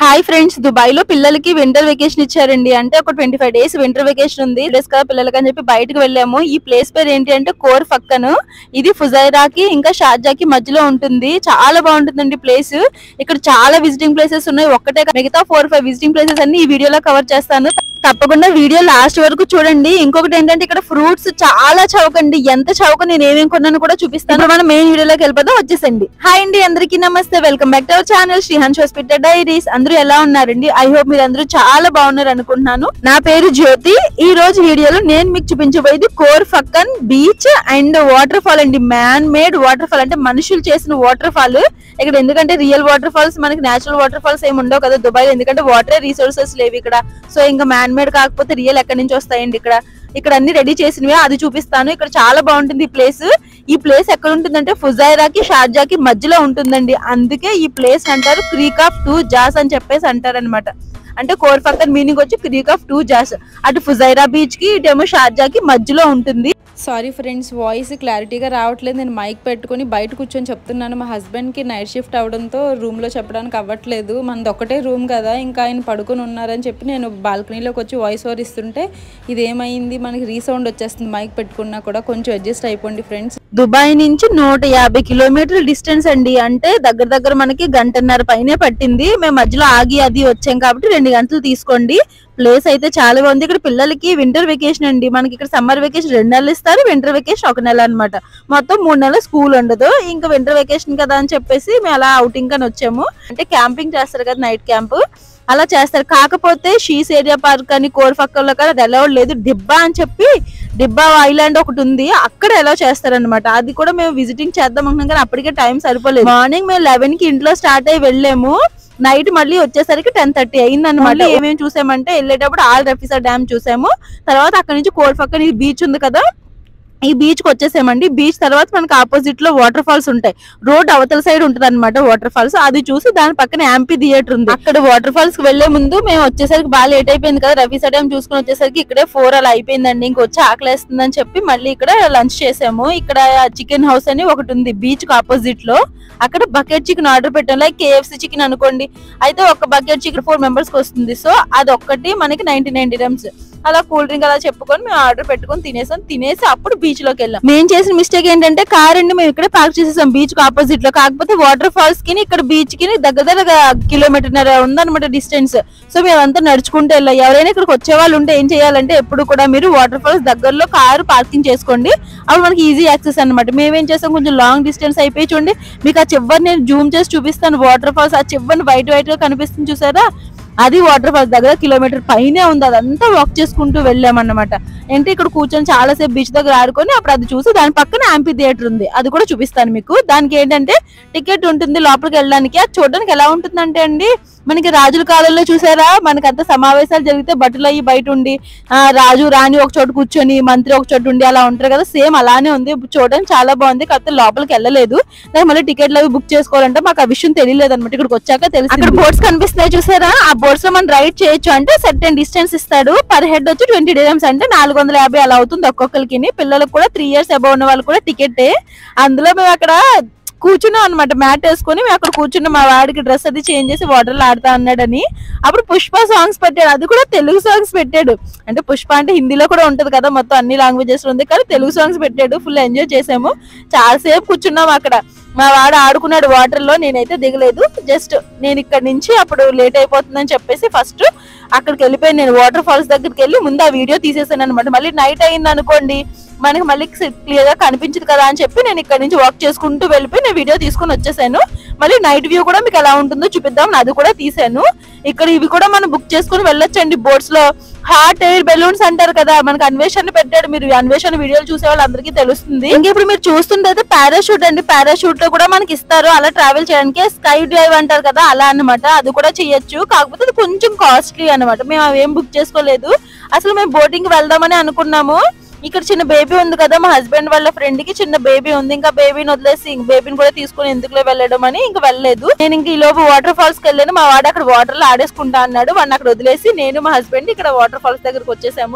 hi friends Dubai లో పిల్లలకి winter vacation ఇచ్చారండి అంటే ఒక twenty five days winter vacation ఉంది డేస్ కదా పిల్లలకి అని చెప్పి బయటకు వెళ్ళాము ఈ ప్లేస్ పేరు ఏంటి అంటే కోర్ ఫక్కను ఇది ఫుజైరాకి ఇంకా షార్జాకి మధ్యలో ఉంటుంది చాలా బాగుంటుందండి ప్లేస్ ఇక్కడ చాలా విజిటింగ్ ప్లేసెస్ ఉన్నాయి ఒక్కటే కాదు, మిగతా ఫోర్ ఫైవ్ విజిటింగ్ ప్లేసెస్ అన్ని ఈ వీడియోలో కవర్ చేస్తాను తప్పకుండా వీడియో లాస్ట్ వరకు చూడండి ఇంకొకటి ఏంటంటే ఇక్కడ ఫ్రూట్స్ చాలా చౌకండి ఎంత చౌక నేను ఏమేమి కొన్నాను కూడా చూపిస్తాను ఇప్పుడు మనం మెయిన్ వీడియోలోకి వెళ్ళిపోదాం వచ్చేసండి హాయ్ అండి అందరికీ నమస్తే welcome back to our channel Srihan hospital diaries అందరూ ఎలా ఉన్నారండి ఐ హోప్ మీరు అందరూ చాలా బాగున్నారు అనుకుంటున్నాను నా పేరు జ్యోతి ఈ రోజు వీడియోలో నేను మీకు చూపించబోయేది Khor Fakkan beach and waterfall అండి మ్యాన్ మేడ్ వాటర్ ఫాల్ అంటే మనుషులు చేసిన వాటర్ ఫాల్ ఇక్కడ ఎందుకంటే రియల్ వాటర్ ఫాల్స్ మనకి నేచురల్ వాటర్ ఫాల్స్ ఏమి ఉండవు కదా దుబాయ్ ఎందుకంటే వాటర్ రిసోర్సెస్ లేవు ఇక్కడ సో ఇంకా మ్యాన్ మేడ్ కాకపోతే రియల్ ఎక్కడి నుంచి వస్తాయండి ఇక్కడ ఇక్కడ అన్ని రెడీ చేసినవి అది చూపిస్తాను ఇక్కడ చాలా బాగుంటుంది ఈ ప్లేస్ ఈ ప్లేస్ ఎక్కడ ఉంటుందంటే ఫుజైరాకి షార్జాకి మధ్యలో ఉంటుందండి అందుకే ఈ ప్లేస్ అంటారు క్రీక్ ఆఫ్ టూ జాస్ అని చెప్పేసి అంటారు అనమాట అంటే కోర్ ఫక్కన్ మీనింగ్ వచ్చి క్రీక్ ఆఫ్ టూ జాస్ అటు ఫుజైరా బీచ్ కి ఇటేమో షార్జాకి మధ్యలో ఉంటుంది సారీ ఫ్రెండ్స్ వాయిస్ క్లారిటీగా రావట్లేదు నేను మైక్ పెట్టుకొని బయట కూర్చొని చెప్తున్నాను మా హస్బెండ్కి నైట్ షిఫ్ట్ అవడంతో రూమ్లో చెప్పడానికి అవ్వట్లేదు మనది ఒకటే రూమ్ కదా ఇంకా ఆయన పడుకొని ఉన్నారని చెప్పి నేను బాల్కనీలోకి వచ్చి వాయిస్ ఓవర్ ఇస్తుంటే ఇదేమైంది మనకి రీసౌండ్ వచ్చేస్తుంది మైక్ పెట్టుకున్నా కూడా కొంచెం అడ్జస్ట్ అయిపోండి ఫ్రెండ్స్ దుబాయ్ నుంచి నూట యాభై కిలోమీటర్ల డిస్టెన్స్ అండి అంటే దగ్గర దగ్గర మనకి గంటన్నర పైనే పట్టింది మేము మధ్యలో ఆగి అది వచ్చాం కాబట్టి రెండు గంటలు తీసుకోండి ప్లేస్ అయితే చాలా బాగుంది ఇక్కడ పిల్లలకి వింటర్ వెకేషన్ అండి మనకి ఇక్కడ సమ్మర్ వెకేషన్ రెండు నెలలు ఇస్తారు వింటర్ వెకేషన్ ఒక నెల అన్నమాట మొత్తం మూడు నెలలు స్కూల్ ఉండదు ఇంకా వింటర్ వెకేషన్ కదా అని చెప్పేసి మేము అలా అవుటింగ్ అని వచ్చాము అంటే క్యాంపింగ్ చేస్తారు కదా నైట్ క్యాంప్ అలా చేస్తారు కాకపోతే షీస్ ఏరియా పార్క్ అని కోరఫక్కల్లో కానీ అది ఎలా లేదు డిబ్బా అని చెప్పి డిబ్బా ఐలాండ్ ఒకటి ఉంది అక్కడ ఎలా చేస్తారన్నమాట అది కూడా మేము విజిటింగ్ చేద్దాం అనుకున్నాం కానీ అప్పటికే టైం సరిపోలేదు మార్నింగ్ మేము లెవెన్ కి ఇంట్లో స్టార్ట్ అయ్యి వెళ్ళాము నైట్ మళ్ళీ వచ్చేసరికి టెన్ థర్టీ అయింది అనమాట ఏమేమి చూసామంటే వెళ్ళేటప్పుడు ఆల్ రఫీసా డ్యామ్ చూసాము తర్వాత అక్కడ నుంచి కోల్ పక్కన బీచ్ ఉంది కదా ఈ బీచ్ కి వచ్చేసామండి బీచ్ తర్వాత మనకి ఆపోజిట్ లో వాటర్ ఫాల్స్ ఉంటాయి రోడ్ అవతల సైడ్ ఉంటుంది అనమాట వాటర్ ఫాల్స్ అది చూసి దాని పక్కన యాంపీ థియేటర్ ఉంది అక్కడ వాటర్ ఫాల్స్ కి వెళ్లే ముందు మేము వచ్చేసరికి బాగా లేట్ అయిపోయింది కదా రఫీసా డ్యామ్ చూసుకుని వచ్చేసరికి ఇక్కడే ఫోర్ అలా అయిపోయిందండి ఇంకొచ్చి ఆకలేస్తుందని చెప్పి మళ్ళీ ఇక్కడ లంచ్ చేసాము ఇక్కడ చికెన్ హౌస్ అని ఒకటి ఉంది బీచ్ కి ఆపోజిట్ లో అక్కడ బకెట్ చికెన్ ఆర్డర్ పెట్టాం లైక్ కేఎఫ్సి చికెన్ అనుకోండి అయితే ఒక బకెట్ చికెన్ ఫోర్ మెంబర్స్ కి వస్తుంది సో అది ఒక్కటి మనకి నైన్టీ నైన్ డిరమ్స్ అలా కూల్ డ్రింక్ అలా చెప్పుకొని మేము ఆర్డర్ పెట్టుకొని తినేసాం తినేసి అప్పుడు బీచ్ లోకి వెళ్ళాం మేము చేసిన మిస్టేక్ ఏంటంటే కార్ అండి మేము ఇక్కడే పార్క్ చేసేసాం బీచ్ కి ఆపోజిట్ లో కాకపోతే వాటర్ ఫాల్స్ కి ఇక్కడ బీచ్ కి దగ్గర దగ్గర కిలోమీటర్ ఉందన్నమాట డిస్టెన్స్ సో మేమంతా నడుచుకుంటూ వెళ్ళాం ఎవరైనా ఇక్కడికి వచ్చే వాళ్ళు ఉంటే ఏం చేయాలంటే ఎప్పుడు కూడా మీరు వాటర్ ఫాల్స్ దగ్గరలో కారు పార్కింగ్ చేసుకోండి అప్పుడు మనకి ఈజీ యాక్సెస్ అనమాట మేమేం చేసాం కొంచెం లాంగ్ డిస్టెన్స్ అయిపోయి చూడండి మీకు ఆ చివరి నేను జూమ్ చేసి చూపిస్తాను వాటర్ ఫాల్స్ ఆ చివరిని వైట్ వైట్ గా కనిపిస్తుంది చూసారా అది వాటర్ ఫాల్స్ దగ్గర కిలోమీటర్ పైనే ఉంది అదంతా వాక్ చేసుకుంటూ వెళ్ళామన్నమాట అంటే ఇక్కడ కూర్చొని చాలా సేపు బీచ్ దగ్గర ఆడుకొని అప్పుడు అది చూసి దాని పక్కన యాంపీ థియేటర్ ఉంది అది కూడా చూపిస్తాను మీకు దానికి ఏంటంటే టికెట్ ఉంటుంది లోపలికి వెళ్ళడానికి అది చూడడానికి ఎలా ఉంటుందంటే అండి మనకి రాజుల కాలంలో చూసారా మనకి అంత సమావేశాలు జరిగితే బట్టలు అయ్యి బయట ఉండి ఆ, రాజు రాణి ఒక చోట కూర్చొని మంత్రి ఒక చోట ఉండి అలా ఉంటారు కదా సేమ్ అలానే ఉంది చూడడానికి చాలా బాగుంది కాకపోతే లోపలికి వెళ్ళలేదు దానికి మళ్ళీ టికెట్లు అవి బుక్ చేసుకోవాలంటే మాకు ఆ విషయం తెలియలేదు అనమాట ఇక్కడికి వచ్చాక తెలిసి అక్కడ బోర్డ్స్ కనిపిస్తున్నాయి చూసారా ఆ బోర్డ్స్ లో మనం రైడ్ చేయొచ్చు అంటే సర్టెన్ డిస్టెన్స్ ఇస్తాడు పర్ హెడ్ వచ్చి ట్వంటీ డిరమ్స్ అంటే నాలుగు వందల యాభై అలా అవుతుంది ఒక్కొక్కరికి పిల్లలకు కూడా త్రీ ఇయర్స్ అబౌవ్ ఉన్న వాళ్ళు కూడా టికెట్ అందులో మేము అక్కడ కూర్చున్నాం అనమాట మ్యాట్ వేసుకొని మేము అక్కడ కూర్చున్నాం మా వాడికి డ్రెస్ అది చేంజ్ చేసి వాటర్ లో ఆడుతా అన్నాడని అప్పుడు పుష్ప సాంగ్స్ పెట్టాడు అది కూడా తెలుగు సాంగ్స్ పెట్టాడు అంటే పుష్ప అంటే హిందీలో కూడా ఉంటది కదా మొత్తం అన్ని లాంగ్వేజెస్ ఉంది కానీ తెలుగు సాంగ్స్ పెట్టాడు ఫుల్ ఎంజాయ్ చేసాము చాలా సేపు కూర్చున్నాం అక్కడ మా వాడు ఆడుకున్నాడు వాటర్ లో నేనైతే దిగలేదు జస్ట్ నేను ఇక్కడ నుంచి అప్పుడు లేట్ అయిపోతుందని చెప్పేసి ఫస్ట్ అక్కడికి వెళ్ళిపోయి నేను వాటర్ ఫాల్స్ దగ్గరికి వెళ్ళి ముందు ఆ వీడియో తీసేసాను అనమాట మళ్ళీ నైట్ అయింది అనుకోండి మనకి మళ్ళీ క్లియర్ గా కనిపించదు కదా అని చెప్పి నేను ఇక్కడ నుంచి వాక్ చేసుకుంటూ వెళ్ళిపోయి నేను వీడియో తీసుకొని వచ్చేసాను మళ్ళీ నైట్ వ్యూ కూడా మీకు ఎలా ఉంటుందో చూపిద్దాం అది కూడా తీసాను ఇక్కడ ఇవి కూడా మనం బుక్ చేసుకుని వెళ్ళొచ్చండి బోట్స్ లో హాట్ ఎయిర్ బెలూన్స్ అంటారు కదా మనకి అన్వేషణ పెట్టాడు మీరు ఈ అన్వేషణ వీడియోలు చూసే వాళ్ళందరికీ తెలుస్తుంది ఇంకా ఇప్పుడు మీరు చూస్తుంటే పారాషూట్ అండి పారాషూట్ లో కూడా మనకి ఇస్తారు అలా ట్రావెల్ చేయడానికి స్కై డ్రైవ్ అంటారు కదా అలా అన్నమాట అది కూడా చేయొచ్చు కాకపోతే అది కొంచెం కాస్ట్లీ అన్నమాట మేము అవేం బుక్ చేసుకోలేదు అసలు మేము బోటింగ్ వెళ్దామని అనుకున్నాము ఇక్కడ చిన్న బేబీ ఉంది కదా మా హస్బెండ్ వాళ్ళ ఫ్రెండ్ కి చిన్న బేబీ ఉంది ఇంకా బేబీని వదిలేసి బేబీని కూడా తీసుకుని ఎందుకులో వెళ్ళడం అని ఇంకా వెళ్ళలేదు నేను ఇంక ఈ లోపు వాటర్ ఫాల్స్ కి వెళ్ళాను మా వాడు అక్కడ వాటర్ లో ఆడేసుకుంటా అన్నాడు వాడిని అక్కడ వదిలేసి నేను మా హస్బెండ్ ఇక్కడ వాటర్ ఫాల్స్ దగ్గరకు వచ్చేసాము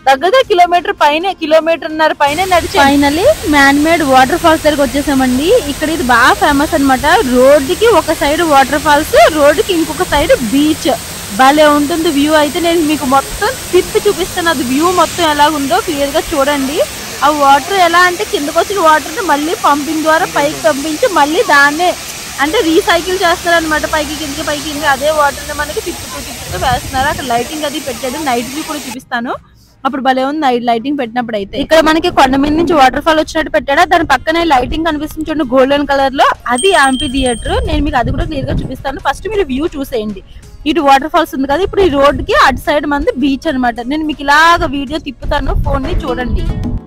దగ్గర కిలోమీటర్ పైన కిలోమీటర్న్నర పైన నడిచి finally man made waterfalls దగ్గరకు వచ్చేసామండి ఇక్కడ ఇది బాగా ఫేమస్ అన్నమాట రోడ్డుకి ఒక సైడ్ వాటర్ ఫాల్స్ రోడ్డుకి ఇంకొక సైడ్ బీచ్ భలే ఉంటుంది వ్యూ అయితే నేను మీకు మొత్తం తిప్పి చూపిస్తాను అది వ్యూ మొత్తం ఎలాగుందో క్లియర్ గా చూడండి ఆ వాటర్ ఎలా అంటే కిందకు వచ్చిన వాటర్ ని మళ్ళీ పంపింగ్ ద్వారా పైకి పంపించి మళ్ళీ దాన్నే అంటే రీసైకిల్ చేస్తారు అనమాట పైకి కిందకి పైకి కిందకి అదే వాటర్ ని మనకి తిప్పుతూ తిప్పుతూ వేస్తున్నారు అక్కడ లైటింగ్ అది పెట్టాడు నైట్ వ్యూ కూడా చూపిస్తాను అప్పుడు భలే ఉంది నైట్ లైటింగ్ పెట్టినప్పుడు అయితే ఇక్కడ మనకి కొండ మీద నుంచి వాటర్ ఫాల్ వచ్చినట్టు పెట్టాడా దాని పక్కనే లైటింగ్ కనిపిస్తుంది చూడండి గోల్డెన్ కలర్ లో అది ఆంపీ థియేటర్ నేను మీకు అది కూడా క్లియర్ గా చూపిస్తాను ఫస్ట్ మీరు వ్యూ చూసేయండి ఇటు వాటర్ ఫాల్స్ ఉంది కదా ఇప్పుడు ఈ రోడ్ కి అటు సైడ్ మంది బీచ్ అన్నమాట నేను మీకు ఇలాగ వీడియో తిప్పుతాను ఫోన్ ని చూడండి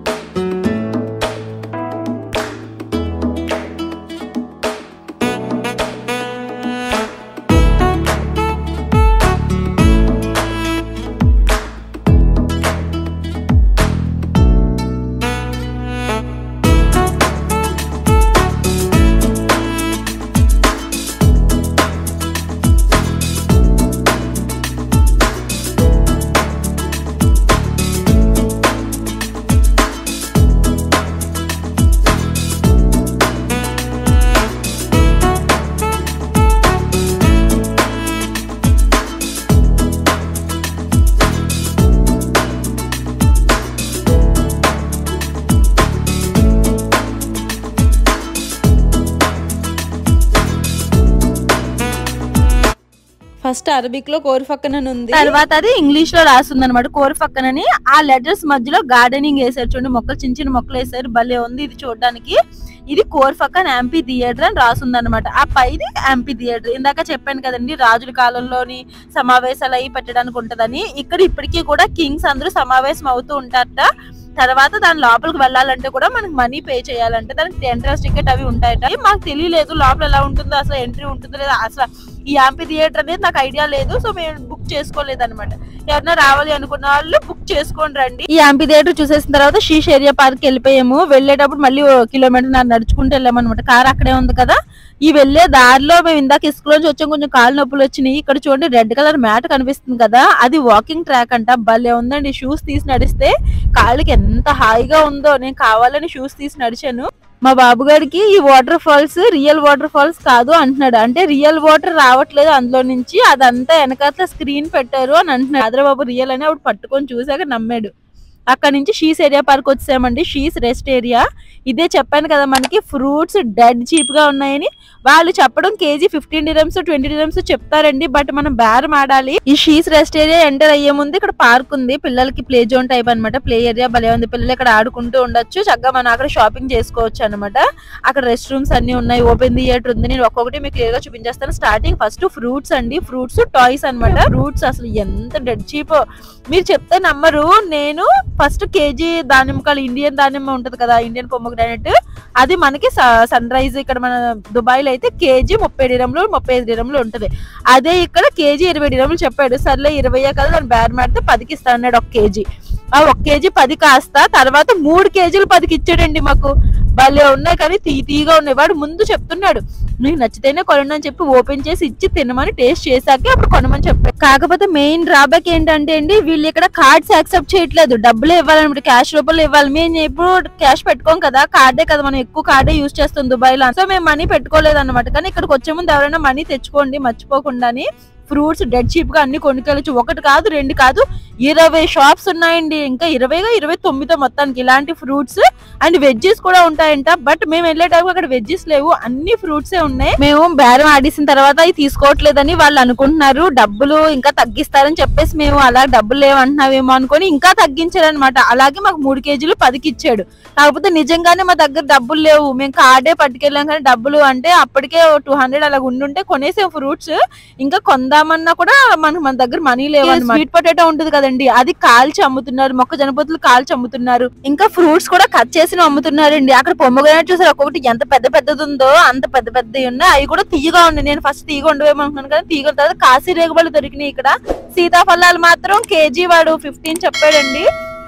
ఫస్ట్ అరబిక్ లో కోరిఫక్కన అని ఉంది తర్వాత అది ఇంగ్లీష్ లో రాస్తుంది అనమాట కోరి పక్కనని ఆ లెటర్స్ మధ్యలో గార్డెనింగ్ వేసారు చూడండి మొక్కలు చిన్న చిన్న మొక్కలు వేసారు భలే ఉంది ఇది చూడడానికి ఇది కోర్ఫక్కన్ యాంపీ థియేటర్ అని రాస్తుంది అనమాట ఆ పైది యాంపీ థియేటర్ ఇందాక చెప్పాను కదండి రాజుల కాలంలోని సమావేశాలు అయి పెట్టడానికి ఉంటదని ఇక్కడ ఇప్పటికీ కూడా కింగ్స్ అందరూ సమావేశం అవుతూ ఉంటారట తర్వాత దాని లోపలికి వెళ్ళాలంటే కూడా మనకి మనీ పే చేయాలంటే దానికి ఎంట్రన్స్ టికెట్ అవి ఉంటాయట మాకు తెలియలేదు లోపల ఎలా ఉంటుందో అసలు ఎంట్రీ ఉంటుందో లేదా అసలు ఈ యాంపీ థియేటర్ అనేది నాకు ఐడియా లేదు సో మేము బుక్ చేసుకోలేదు అనమాట ఎవరైనా రావాలి అనుకున్న వాళ్ళు బుక్ చేసుకొని రండి ఈ యాంపీ థియేటర్ చూసేసిన తర్వాత షీష్ ఏరియా పార్క్ వెళ్ళిపోయాము వెళ్ళేటప్పుడు మళ్ళీ ఓ కిలోమీటర్ నా నడుచుకుంటూ వెళ్ళామన్నమాట కార్ అక్కడే ఉంది కదా ఈ వెళ్ళే దారిలో మేము ఇందాక ఇసుకలోంచి వచ్చాం కొంచెం కాళ్ళు నొప్పులు వచ్చినాయి ఇక్కడ చూడండి రెడ్ కలర్ మ్యాట్ కనిపిస్తుంది కదా అది వాకింగ్ ట్రాక్ అంట భలే ఉందండి షూస్ తీసి నడిస్తే కాళ్ళకి ఎంత హాయిగా ఉందో నేను కావాలని షూస్ తీసి నడిచాను మా బాబు గారికి ఈ waterfalls real waterfalls కాదు అంటున్నాడు అంటే రియల్ వాటర్ రావట్లేదు అందులో నుంచి అదంతా వెనకాల స్క్రీన్ పెట్టారు అని అంటున్నాడు అదర బాబు రియల్ అని అప్పుడు పట్టుకొని చూసాక నమ్మాడు అక్కడ నుంచి షీస్ ఏరియా పార్క్ వచ్చామండి షీస్ రెస్ట్ ఏరియా ఇదే చెప్పాను కదా మనకి ఫ్రూట్స్ డెడ్ చీప్ గా ఉన్నాయని వాళ్ళు చెప్పడం KG fifteen dirhams twenty dirhams చెప్తారండి బట్ మనం బేరం ఆడాలి ఈ షీస్ రెస్ట్ ఏరియా ఎంటర్ అయ్యే ముందు ఇక్కడ పార్క్ ఉంది పిల్లలకి ప్లే జోన్ టైప్ అన్నమాట ప్లే ఏరియా భలే ఉంది పిల్లలు ఇక్కడ ఆడుకుంటూ ఉండొచ్చు చక్కగా మనం అక్కడ షాపింగ్ చేసుకోవచ్చు అన్నమాట అక్కడ రెస్ట్ రూమ్స్ అన్ని ఉన్నాయి ఓపెన్ థియేటర్ ఉంది నేను ఒక్కొక్కటి మీకు క్లియర్ గా చూపించేస్తాను స్టార్టింగ్ ఫస్ట్ ఫ్రూట్స్ అండి ఫ్రూట్స్ టాయ్స్ అన్నమాట ఫ్రూట్స్ అసలు ఎంత డెడ్ చీప్ మీరు చెప్తే నమ్మరు నేను ఫస్ట్ కేజీ దానిమ్మకాయలు ఇండియన్ దానిమ్మ ఉంటది కదా ఇండియన్ పొమ్మగ్రానైట్ అది మనకి సన్ రైజ్ ఇక్కడ మన దుబాయ్ లో అయితే కేజీ ముప్పై డిరంలు ముప్పై ఐదు డిరంలు ఉంటది అదే ఇక్కడ కేజీ ఇరవై డిరంలు చెప్పాడు సర్లే ఇరవై కదా దాన్ని బేర్ మాడితే పదికి ఇస్తా అన్నాడు ఒక కేజీ ఆ ఒక కేజీ పది కాస్త తర్వాత మూడు కేజీలు పదికి ఇచ్చాడండి మాకు భలే ఉన్నాయి కానీ తీ తీగా ఉన్నాయి వాడు ముందు చెప్తున్నాడు నీకు నచ్చితేనే కొనండి అని చెప్పి ఓపెన్ చేసి ఇచ్చి తినమని టేస్ట్ చేశాకే అప్పుడు కొనమని చెప్పాడు కాకపోతే మెయిన్ డ్రాబ్యాక్ ఏంటంటే అండి వీళ్ళు ఇక్కడ కార్డ్స్ యాక్సెప్ట్ చేయట్లేదు డబ్బులు ఇవ్వాలన్నమాట క్యాష్ రూపంలో ఇవ్వాలి మేము ఎప్పుడు క్యాష్ పెట్టుకోం కదా కార్డే కదా మనం ఎక్కువ కార్డే యూజ్ చేస్తాం దుబాయ్ లో సో మేము మనీ పెట్టుకోలేదు అనమాట కానీ ఇక్కడికి వచ్చే ముందు ఎవరైనా మనీ తెచ్చుకోండి మర్చిపోకుండాని ఫ్రూట్స్ డెడ్ చీప్ గా అన్ని కొనుక్కెళ్ళచ్చు ఒకటి కాదు రెండు కాదు ఇరవై షాప్స్ ఉన్నాయండి ఇంకా ఇరవైగా ఇరవై తొమ్మిదో మొత్తానికి ఇలాంటి ఫ్రూట్స్ అండ్ వెజ్జెస్ కూడా ఉంటాయంట బట్ మేము వెళ్ళేటప్పుడు అక్కడ వెజ్జెస్ లేవు అన్ని ఫ్రూట్స్ ఉన్నాయి మేము బేరం ఆడేసిన తర్వాత అవి తీసుకోవట్లేదని వాళ్ళు అనుకుంటున్నారు డబ్బులు ఇంకా తగ్గిస్తారని చెప్పేసి మేము అలా డబ్బులు లేవంటున్నావేమో అనుకొని ఇంకా తగ్గించారనమాట అలాగే మాకు మూడు కేజీలు పదికి ఇచ్చాడు కాకపోతే నిజంగానే మా దగ్గర డబ్బులు లేవు మేము కార్డే పట్టుకెళ్ళాం కానీ డబ్బులు అంటే అప్పటికే టూ హండ్రెడ్ అలా ఉండుంటే కొనేసాం ఫ్రూట్స్ ఇంకా కొందామన్నా కూడా మనకు మన దగ్గర మనీ లేవు స్వీట్ పొటాటో ఉంటుంది కదండి అది కాల్చి అమ్ముతున్నారు మొక్కజొన్న పొత్తులు కాల్చి అమ్ముతున్నారు ఇంకా ఫ్రూట్స్ కూడా కట్ చేసి అమ్ముతున్నారండి అక్కడ పొమ్మగ్రానైట్ చూసారు ఒక్కొక్కటి ఎంత పెద్ద పెద్దది ఉందో అంత పెద్ద పెద్దవి ఉన్నాయి అవి కూడా తీయగా ఉన్నాయి నేను ఫస్ట్ తీగ ఉండవేమనుకున్నాను కానీ తీగ తర్వాత కాశీ రేగుబళ్ళు దొరికినాయి ఇక్కడ సీతాఫలాలు మాత్రం కేజీ వాడు ఫిఫ్టీన్ చెప్పాడండి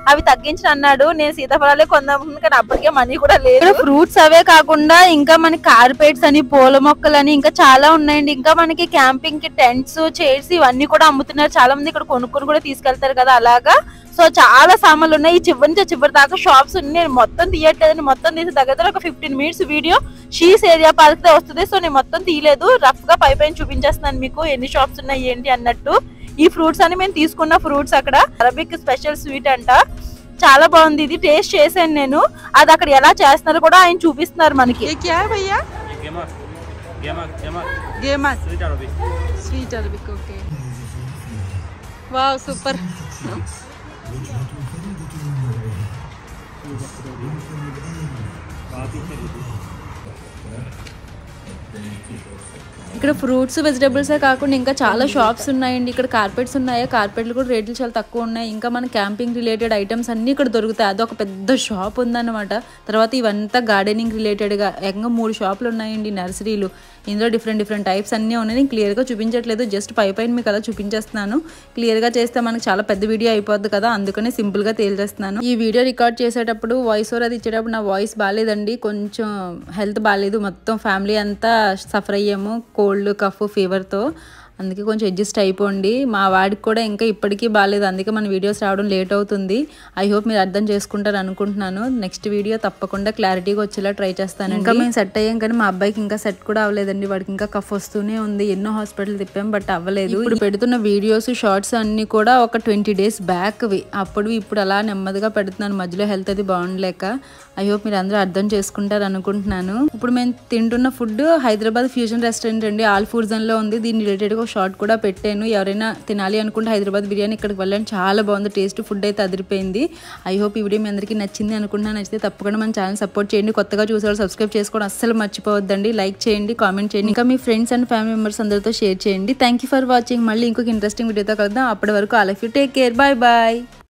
అవి తగ్గించిన అన్నాడు నేను సీతాఫలాలే కొందాం కానీ అప్పటికే మనీ కూడా లేదు ఫ్రూట్స్ అవే కాకుండా ఇంకా మనకి కార్పెట్స్ అని పూల మొక్కలు అని ఇంకా చాలా ఉన్నాయండి ఇంకా మనకి క్యాంపింగ్ కి టెంట్స్ చైర్స్ ఇవన్నీ కూడా అమ్ముతున్నారు చాలా మంది ఇక్కడ కొనుక్కొని కూడా తీసుకెళ్తారు కదా అలాగా సో చాలా సామాన్లు ఉన్నాయి ఈ చివరి నుంచి ఆ చివరి దాకా షాప్స్ ఉన్నాయి నేను మొత్తం తీయట్లేదండి మొత్తం తీసి దగ్గర దగ్గర ఒక fifteen minutes video Shees area park తో వస్తుంది సో నేను మొత్తం తీయలేదు రఫ్ గా పై పైన చూపించేస్తున్నాను మీకు ఎన్ని షాప్స్ ఉన్నాయి ఏంటి అన్నట్టు ఈ ఫ్రూట్స్ అని మేము తీసుకున్న ఫ్రూట్స్ అక్కడ అరబిక్ స్పెషల్ స్వీట్ అంట చాలా బాగుంది ఇది టేస్ట్ చేశాను నేను అది అక్కడ ఎలా చేస్తున్నారో కూడా ఆయన చూపిస్తున్నారు మనకి ये क्या है भैया ये गेमर गेमर गेमर गेमस स्वीट अरबी स्वीट अरबिक ओके वाह सुपर ఇక్కడ ఫ్రూట్స్ వెజిటబుల్సే కాకుండా ఇంకా చాలా షాప్స్ ఉన్నాయండి ఇక్కడ కార్పెట్స్ ఉన్నాయి కార్పెట్లు కూడా రేట్లు చాలా తక్కువ ఉన్నాయి ఇంకా మన క్యాంపింగ్ రిలేటెడ్ ఐటమ్స్ అన్ని ఇక్కడ దొరుకుతాయి అదొక పెద్ద షాప్ ఉందన్నమాట తర్వాత ఇవంతా గార్డెనింగ్ రిలేటెడ్గా ఏకంగా మూడు షాపులు ఉన్నాయండి నర్సరీలు ఇందులో డిఫరెంట్ డిఫరెంట్ టైప్స్ అన్నీ ఉన్నాయి నేను క్లియర్గా చూపించట్లేదు జస్ట్ పై పైన మీకు అలా చూపించేస్తున్నాను క్లియర్గా చేస్తే మనకు చాలా పెద్ద వీడియో అయిపోద్ది కదా అందుకనే సింపుల్గా తేల్చేస్తున్నాను ఈ వీడియో రికార్డ్ చేసేటప్పుడు వాయిస్ ఓవర్ అది ఇచ్చేటప్పుడు నా వాయిస్ బాగాలేదండి కొంచెం హెల్త్ బాగాలేదు మొత్తం ఫ్యామిలీ అంతా సఫర్ అయ్యాము కోల్డ్ కఫ్ ఫీవర్తో అందుకే కొంచెం అడ్జస్ట్ అయిపోండి మా వాడికి కూడా ఇంకా ఇప్పటికీ బాగాలేదు అందుకే మన వీడియోస్ రావడం లేట్ అవుతుంది ఐ హోప్ మీరు అర్థం చేసుకుంటారు అనుకుంటున్నాను నెక్స్ట్ వీడియో తప్పకుండా క్లారిటీగా వచ్చేలా ట్రై చేస్తాను ఇంకా మేము సెట్ అయ్యాం కానీ మా అబ్బాయికి ఇంకా సెట్ కూడా అవ్వలేదండి వాడికి ఇంకా కఫ్ వస్తూనే ఉంది ఎన్నో హాస్పిటల్ తిప్పాం బట్ అవ్వలేదు ఇప్పుడు పెడుతున్న వీడియోస్ షార్ట్స్ అన్ని కూడా ఒక ట్వంటీ డేస్ బ్యాక్వి అప్పుడు ఇప్పుడు అలా నెమ్మదిగా పెడుతున్నాను మధ్యలో హెల్త్ అది బాగుండలేక ఐ హోప్ మీరు అందరూ అర్థం చేసుకుంటారు అనుకుంటున్నాను ఇప్పుడు మేము తింటున్న ఫుడ్ హైదరాబాద్ ఫ్యూజన్ రెస్టారెంట్ అండి ఆల్ ఫుడ్ జోన్ లో ఉంది దీని రిలేటెడ్ ఒక షార్ట్ కూడా పెట్టాను ఎవరైనా తినాలి అనుకుంటే హైదరాబాద్ బిర్యానీ ఇక్కడికి వెళ్ళండి చాలా బాగుంది టేస్ట్ ఫుడ్ అయితే అదిరిపోయింది ఐ హోప్ ఈ వీడియో మీ అందరికీ నచ్చింది అనుకుంటున్నాను నచ్చితే తప్పకుండా మన ఛానల్ సపోర్ట్ చేయండి కొత్తగా చూసేవాళ్ళు సబ్స్క్రైబ్ చేసుకోవడం అస్సలు మర్చిపోవద్దండి లైక్ చేయండి కామెంట్ చేయండి ఇంకా మీ ఫ్రెండ్స్ అండ్ ఫ్యామిలీ మెంబర్స్ అందరితో షేర్ చేయండి థ్యాంక్ యూ ఫర్ వాచింగ్ మళ్ళీ ఇంకొక ఇంట్రెస్టింగ్ వీడియోతో కలుద్దాం అప్పటి వరకు all of you take care bye bye